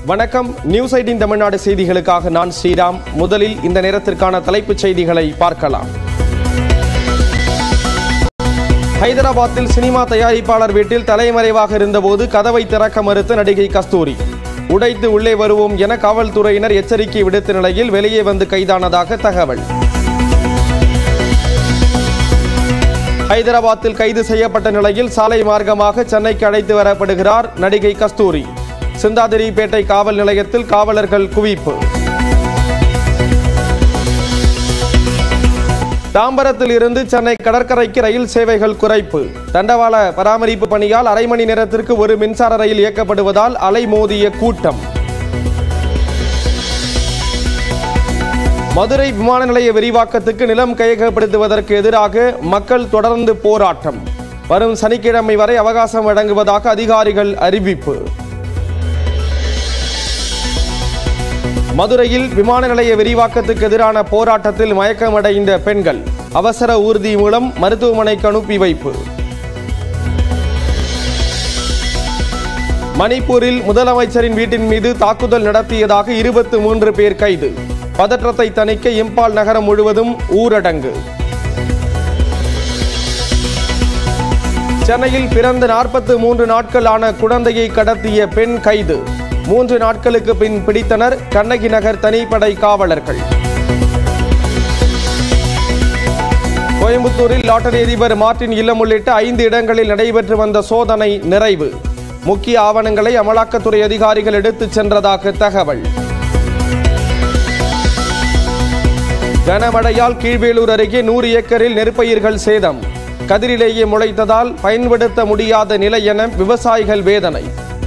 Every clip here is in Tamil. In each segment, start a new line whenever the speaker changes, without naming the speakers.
வணக்கம் நியூஸ் எயிட்டின் தமிழ்நாடு செய்திகளுக்காக நான் ஸ்ரீராம் முதலில் இந்த நேரத்திற்கான தலைப்புச் செய்திகளை பார்க்கலாம் ஹைதராபாத்தில் சினிமா தயாரிப்பாளர் வீட்டில் தலைமறைவாக இருந்தபோது கதவை திறக்க மறுத்த நடிகை கஸ்தூரி உடைத்து உள்ளே வருவோம் என காவல்துறையினர் எச்சரிக்கை விடுத்த நிலையில் வெளியே வந்து கைதானதாக தகவல் ஹைதராபாத்தில் கைது செய்யப்பட்ட நிலையில் சாலை மார்க்கமாக சென்னைக்கு அழைத்து வரப்படுகிறார் நடிகை கஸ்தூரி சிந்தாதிரிப்பேட்டை காவல் நிலையத்தில் காவலர்கள் குவிப்பு தாம்பரத்தில் இருந்து சென்னை கடற்கரைக்கு ரயில் சேவைகள் குறைப்பு தண்டவாள பராமரிப்பு பணியால் அரை மணி நேரத்திற்கு ஒரு மின்சார ரயில் இயக்கப்படுவதால் அலைமோதிய கூட்டம் மதுரை விமான நிலைய விரிவாக்கத்துக்கு நிலம் கையகப்படுத்துவதற்கு எதிராக மக்கள் தொடர்ந்து போராட்டம் வரும் சனிக்கிழமை வரை அவகாசம் வழங்குவதாக அதிகாரிகள் அறிவிப்பு மதுரையில் விமான நிலைய விரிவாக்கத்துக்கு எதிரான போராட்டத்தில் மயக்கமடைந்த பெண்கள் அவசர ஊர்தி மூலம் மருத்துவமனைக்கு அனுப்பி வைப்பு மணிப்பூரில் முதலமைச்சரின் வீட்டின் மீது தாக்குதல் நடத்தியதாக இருபத்து மூன்று பேர் கைது பதற்றத்தை தணிக்க இம்பால் நகரம் முழுவதும் ஊரடங்கு சென்னையில் பிறந்த நாற்பத்து மூன்று நாட்கள் ஆன குழந்தையை கடத்திய பெண் கைது மூன்று நாட்களுக்கு பின் பிடித்தனர் கண்ணகி நகர் தனிப்படை காவலர்கள் கோயம்புத்தூரில் லாட்டரி அதிபர் மார்டின் இல்லம் உள்ளிட்ட ஐந்து இடங்களில் நடைபெற்று வந்த சோதனை நிறைவு முக்கிய ஆவணங்களை அமலாக்கத்துறை அதிகாரிகள் எடுத்துச் சென்றதாக தகவல் கனமழையால் கீழ்வேலூர் அருகே நூறு ஏக்கரில் நெற்பயிர்கள் சேதம் கதிரிலேயே முளைத்ததால் பயன்படுத்த முடியாத நிலை என விவசாயிகள் வேதனை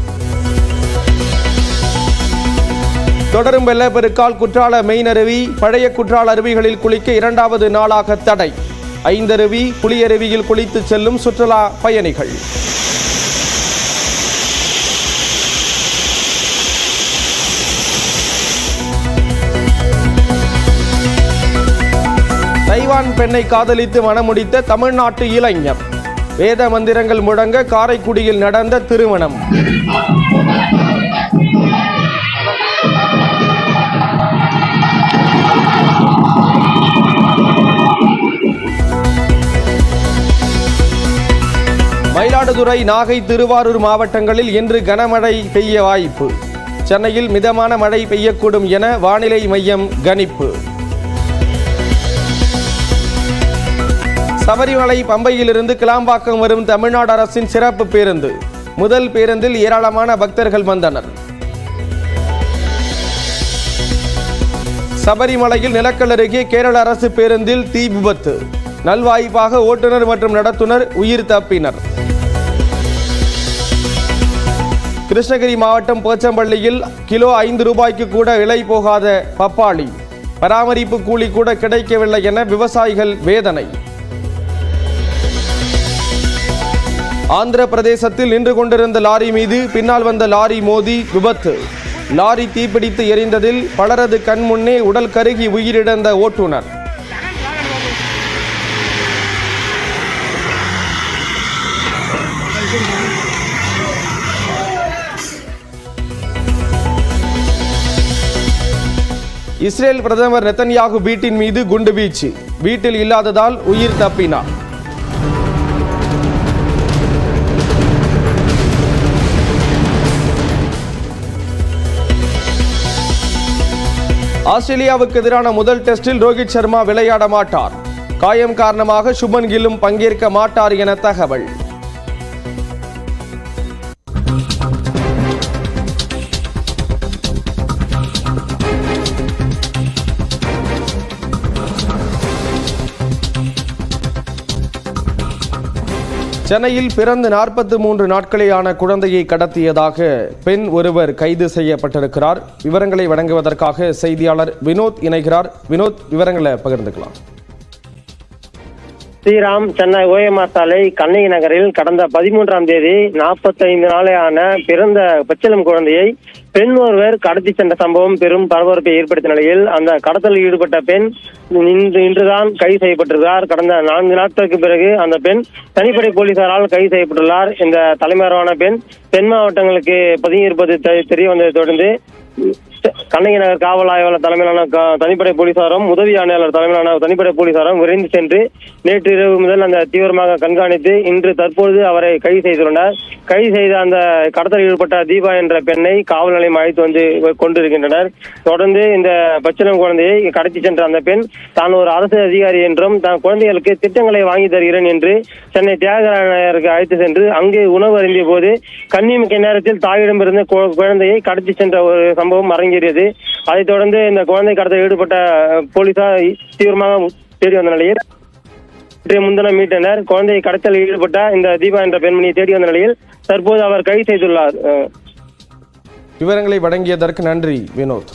தொடரும் வெள்ளப்பெருக்கால் குற்றால மெயினருவி பழைய குற்றால அருவிகளில் குளிக்க இரண்டாவது நாளாக தடை ஐந்தருவி புலியருவியில் குளித்து செல்லும் சுற்றுலா பயணிகள் தைவான் பெண்ணை காதலித்து மணமுடித்த தமிழ்நாட்டு இளைஞர் வேத மந்திரங்கள் முழங்க காரைக்குடியில் நடந்த திருமணம் மயிலாடுதுறை நாகை திருவாரூர் மாவட்டங்களில் இன்று கனமழை பெய்ய வாய்ப்பு சென்னையில் மிதமான மழை பெய்யக்கூடும் என வானிலை மையம் கணிப்பு சபரிமலை பம்பையிலிருந்து கிளாம்பாக்கம் வரும் தமிழ்நாடு அரசின் சிறப்பு பேருந்து முதல் பேருந்தில் ஏராளமான பக்தர்கள் வந்தனர் சபரிமலையில் நிலக்கல் அருகே கேரள அரசு பேருந்தில் தீ விபத்து நல்வாய்ப்பாக ஓட்டுநர் மற்றும் நடத்துனர் உயிர் தப்பினர் கிருஷ்ணகிரி மாவட்டம் போச்சம்பள்ளியில் கிலோ ஐந்து ரூபாய்க்கு கூட விலை போகாத பப்பாளி பராமரிப்பு கூலி கூட கிடைக்கவில்லை என விவசாயிகள் வேதனை ஆந்திர பிரதேசத்தில் நின்று கொண்டிருந்த லாரி மீது பின்னால் வந்த லாரி மோதி விபத்து லாரி தீப்பிடித்து எரிந்ததில் பலரது கண் முன்னே உடல் கருகி உயிரிழந்த ஓட்டுநர் இஸ்ரேல் பிரதமர் நெத்தன்யாகு வீட்டின் மீது குண்டு வீச்சு வீட்டில் இல்லாததால் உயிர் தப்பினார் ஆஸ்திரேலியாவுக்கு எதிரான முதல் டெஸ்டில் ரோஹித் சர்மா விளையாட மாட்டார் காயம் காரணமாக சுபன் கில்லும் பங்கேற்க மாட்டார் என தகவல் சென்னையில் பிறந்து நாற்பத்தி மூன்று நாட்களேயான குழந்தையை கடத்தியதாக பெண் ஒருவர் கைது செய்யப்பட்டிருக்கிறார் விவரங்களை வழங்குவதற்காக செய்தியாளர் வினோத் இணைகிறார் வினோத் விவரங்களை பகிர்ந்துக்கலாம்
ஸ்ரீராம் சென்னை ஓஎம்ஆர் சாலை கண்ணகி நகரில் கடந்த பதிமூன்றாம் தேதி நாற்பத்தைந்து நாளையான பிறந்த பச்சிளம் குழந்தையை பெண் ஒருவர் கடத்தி சென்ற சம்பவம் பெரும் பரபரப்பை ஏற்படுத்திய நிலையில் அந்த கடத்தலில் ஈடுபட்ட பெண் இன்று இன்றுதான் கைது செய்யப்பட்டிருக்கிறார் கடந்த நான்கு நாட்களுக்கு பிறகு அந்த பெண் தனிப்படை போலீசாரால் கைது செய்யப்பட்டுள்ளார் இந்த தலைமறைவான பெண் தென் மாவட்டங்களுக்கு பதுங்கியிருப்பது தெ- தெரிய வந்ததை தொடர்ந்து கண்ணகி நகர் காவல் ஆய்வாளர் தலைமையிலான க- தனிப்படை போலீசாரும் உதவி ஆணையாளர் தலைமையிலான தனிப்படை போலீசாரும் விரைந்து சென்று நேற்று இரவு முதல் அந்த தீவிரமாக கண்காணித்து இன்று தற்பொழுது அவரை கைது செய்துள்ளனர் கைது செய்த அந்த கடத்தலில் ஈடுபட்ட தீபா என்ற பெண்ணை காவல் நிலையம் அழைத்து வந்து கொண்டிருக்கின்றனர் தொடர்ந்து இந்த பச்சிளம் குழந்தையை கடத்தி சென்ற அந்த பெண் தான் ஒரு அரசு அதிகாரி என்றும் தான் குழந்தைகளுக்கு திட்டங்களை வாங்கி தருகிறேன் என்று சென்னை தியாகராயருக்கு அழைத்து சென்று அங்கு உணவு அருந்திய போது கண்ணிமிக்க நேரத்தில் தாயிடமிருந்த கு- குழந்தையை கடத்தி சென்ற ஒரு சம்பவம் அரங்கேறியது அதைத் தொடர்ந்து இந்த குழந்தை கடத்தல் ஈடுபட்ட அஹ், போலீசார் தீவிரமாக தேடி வந்த நிலையில் இன்றைய முன்தினம் மீட்டனர் குழந்தையை கடத்தலில் ஈடுபட்ட இந்த தீபா என்ற பெண்மணியை தேடி வந்த நிலையில் தற்போது அவர் கைது செய்துள்ளார் அஹ்,
விவரங்களை வழங்கியதற்கு நன்றி வினோத்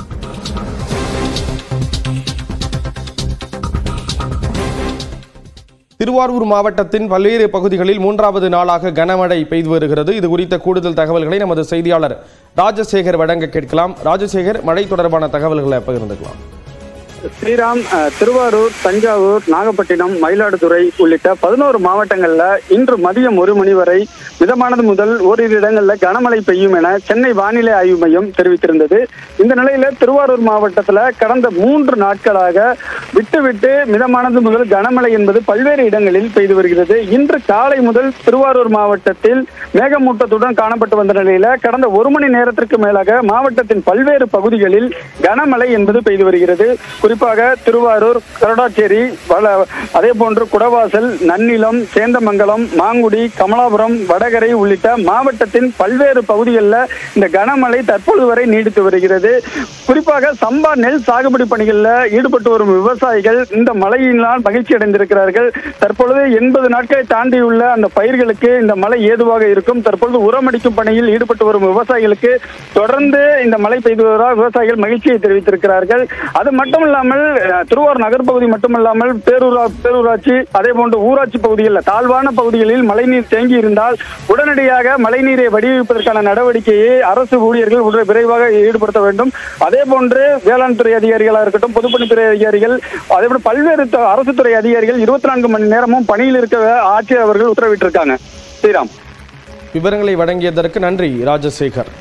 திருவாரூர் மாவட்டத்தின் பல்வேறு பகுதிகளில் மூன்றாவது நாளாக கனமழை பெய்து வருகிறது இது குறித்த கூடுதல் தகவல்களை நமது செய்தியாளர் ராஜசேகர் வழங்க கேட்கலாம் ராஜசேகர் மழை தொடர்பான தகவல்களை பகிர்ந்துக்கலாம்
ஸ்ரீராம் அஹ், திருவாரூர் தஞ்சாவூர் நாகப்பட்டினம் மயிலாடுதுறை உள்ளிட்ட பதினோரு மாவட்டங்கள்ல இன்று மதியம் ஒரு மணி வரை மிதமானது முதல் ஓரிரு இடங்கள்ல கனமழை பெய்யும் என சென்னை வானிலை ஆய்வு மையம் தெரிவித்திருந்தது இந்த நிலையில திருவாரூர் மாவட்டத்துல கடந்த மூன்று நாட்களாக விட்டு விட்டு மிதமானது முதல் கனமழை என்பது பல்வேறு இடங்களில் பெய்து வருகிறது இன்று காலை முதல் திருவாரூர் மாவட்டத்தில் மேகமூட்டத்துடன் காணப்பட்டு வந்த நிலையில கடந்த ஒரு மணி நேரத்திற்கு மேலாக மாவட்டத்தின் பல்வேறு பகுதிகளில் கனமழை என்பது பெய்து வருகிறது குறிப்பாக திருவாரூர் கரடாச்சேரி வள அதே போன்று குடவாசல் நன்னிலம் சேந்தமங்கலம் மாங்குடி கமலாபுரம் வடகரை உள்ளிட்ட மாவட்டத்தின் பல்வேறு பகுதிகளில் இந்த கனமழை தற்பொழுது வரை நீடித்து வருகிறது குறிப்பாக சம்பா நெல் சாகுபடி பணிகளில் ஈடுபட்டு வரும் விவசாயிகள் இந்த மழையினால் மகிழ்ச்சி அடைந்திருக்கிறார்கள் தற்பொழுது எண்பது நாட்களை தாண்டியுள்ள அந்த பயிர்களுக்கு இந்த மழை ஏதுவாக இருக்கும் தற்பொழுது உரமடிக்கும் பணியில் ஈடுபட்டு வரும் விவசாயிகளுக்கு தொடர்ந்து இந்த மழை பெய்து வருவதால் விவசாயிகள் மகிழ்ச்சியை தெரிவித்திருக்கிறார்கள் அது மட்டும் இல்லாமல் அஹ், திருவாரூர் நகர்ப்பகுதி மட்டுமல்லாமல் பேரூரா பேரூராட்சி அதே போன்று ஊராட்சி பகுதிகளில் தாழ்வான பகுதிகளில் மழைநீர் தேங்கி இருந்தால் உடனடியாக மழைநீரை வடிவமைப்பதற்கான நடவடிக்கையை அரசு ஊழியர்கள் உடனே விரைவாக ஈடுபடுத்த வேண்டும் அதே போன்று வேளாண் துறை அதிகாரிகளாக இருக்கட்டும் பொதுப்பணித்துறை அதிகாரிகள் அதே போன்று பல்வேறு த- அரசு துறை அதிகாரிகள் இருபத்தி நான்கு மணி நேரமும் பணியில் இருக்க ஆட்சியர் அவர்கள் உத்தரவிட்டிருக்காங்க ஸ்ரீராம்
விவரங்களை வழங்கியதற்கு நன்றி ராஜசேகர்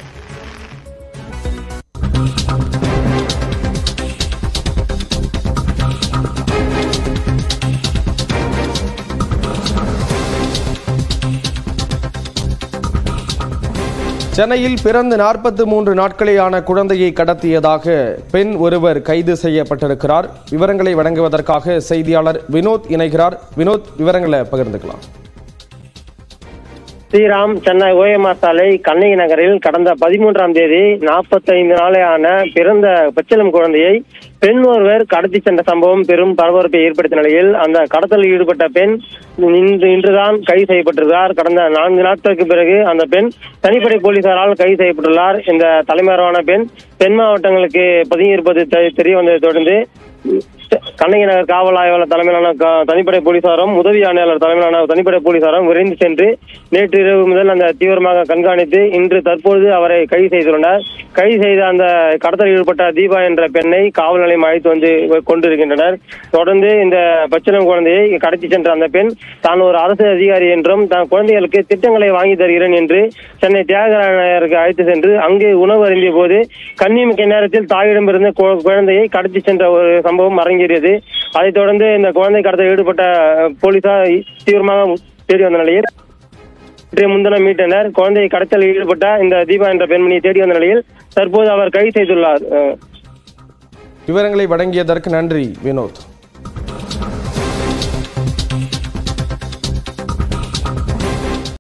சென்னையில் பிறந்து நாற்பத்தி மூன்று நாட்களேயான குழந்தையை கடத்தியதாக பெண் ஒருவர் கைது செய்யப்பட்டிருக்கிறார் விவரங்களை வழங்குவதற்காக செய்தியாளர் வினோத் இணைகிறார் வினோத் விவரங்களை பகிர்ந்துக்கலாம்
ஸ்ரீராம் சென்னை ஓஎம்ஆர் சாலை கண்ணகி நகரில் கடந்த பதிமூன்றாம் தேதி நாற்பத்தைந்து நாளையான பிறந்த பச்சிளம் குழந்தையை பெண் ஒருவர் கடத்தி சென்ற சம்பவம் பெரும் பரபரப்பை ஏற்படுத்திய நிலையில் அந்த கடத்தலில் ஈடுபட்ட பெண் இன்று இன்றுதான் கைது செய்யப்பட்டிருக்கிறார் கடந்த நான்கு நாட்களுக்கு பிறகு அந்த பெண் தனிப்படை போலீசாரால் கைது செய்யப்பட்டுள்ளார் இந்த தலைமறைவான பெண் தென் மாவட்டங்களுக்கு பதுங்கியிருப்பது தெ- தெரிய வந்ததை தொடர்ந்து கண்ணகி நகர் காவல் ஆய்வாளர் தலைமையிலான க- தனிப்படை போலீசாரும் உதவி ஆணையாளர் தலைமையிலான தனிப்படை போலீசாரும் விரைந்து சென்று நேற்று இரவு முதல் அந்த தீவிரமாக கண்காணித்து இன்று தற்பொழுது அவரை கைது செய்துள்ளனர் கைது செய்த அந்த கடத்தலில் ஈடுபட்ட தீபா என்ற பெண்ணை காவல் நிலையம் அழைத்து வந்து கொண்டிருக்கின்றனர் தொடர்ந்து இந்த பச்சிளம் குழந்தையை கடத்தி சென்ற அந்த பெண் தான் ஒரு அரசு அதிகாரி என்றும் தான் குழந்தைகளுக்கு திட்டங்களை வாங்கி தருகிறேன் என்று சென்னை தியாகராயருக்கு அழைத்து சென்று அங்கு உணவு அருந்திய போது கண்ணிமிக்க நேரத்தில் தாயிடமிருந்த கு- குழந்தையை கடத்தி சென்ற ஒரு சம்பவம் அரங்கேறியது அதைத் தொடர்ந்து இந்த குழந்தை கடத்தல் ஈடுபட்ட அஹ், போலீசார் தீவிரமாக தேடி வந்த நிலையில் இன்றைய முன்தினம் மீட்டனர் குழந்தையை கடத்தலில் ஈடுபட்ட இந்த தீபா என்ற பெண்மணியை தேடி வந்த நிலையில் தற்போது அவர் கைது செய்துள்ளார் அஹ்,
விவரங்களை வழங்கியதற்கு நன்றி வினோத்